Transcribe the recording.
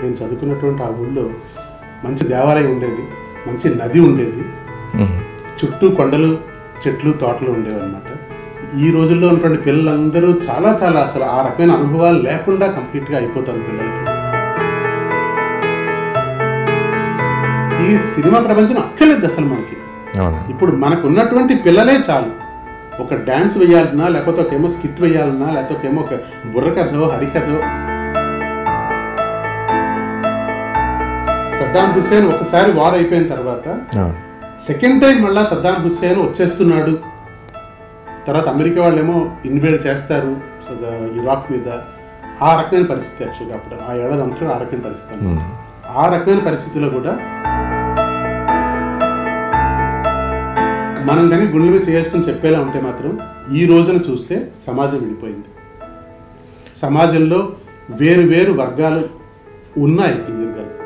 నేను చదువుకున్నటువంటి ఆ ఊళ్ళో మంచి దేవాలయం ఉండేది మంచి నది ఉండేది మ్మ్. చుట్టూ కొండలు చెట్లు తోటలు ఉండేవి అనమాట ఈ రోజుల్లో ఉన్నటువంటి పిల్లలందరూ చాలా చాలా అసలు ఆ రకమైన అనుభవాలు లేకుండా కంప్లీట్గా అయిపోతారు పిల్లలకి ఈ సినిమా ప్రపంచం అక్కర్లేదు అసలు మనకి అవును ఇప్పుడు మనకు ఉన్నటువంటి పిల్లలే చాలు ఒక డ్యాన్స్ వేయాలన్నా లేకపోతే ఒక ఏమో స్కిట్ వేయాలన్నా లేకపోతే ఒక ఏమో ఒక బుర్రకథో హరికథో సద్దాం హుస్సేన్ ఒకసారి వార్ అయిపోయిన తర్వాత అవును సెకండ్ టైం మళ్ళా సద్దాం హుస్సేన్ వచ్చేస్తున్నాడు తర్వాత అమెరికా వాళ్ళేమో ఇన్వేడ్ చేస్తారు సద- ఇరాక్ మీద ఆ రకమైన పరిస్థితి యాక్చువల్గా అప్పుడు ఆ ఏడాది అంతా ఆ రకమైన పరిస్థితి అన్నమాట. మ్మ్. ఆ రకమైన పరిస్థితిలో కూడా మనం కానీ గుండెల మీద చేసుకుని చెప్పేలా ఉంటే మాత్రం ఈ రోజున చూస్తే సమాజం విడిపోయింది సమాజంలో వేరు వేరు వర్గాలు ఉన్నాయి క్లియర్గా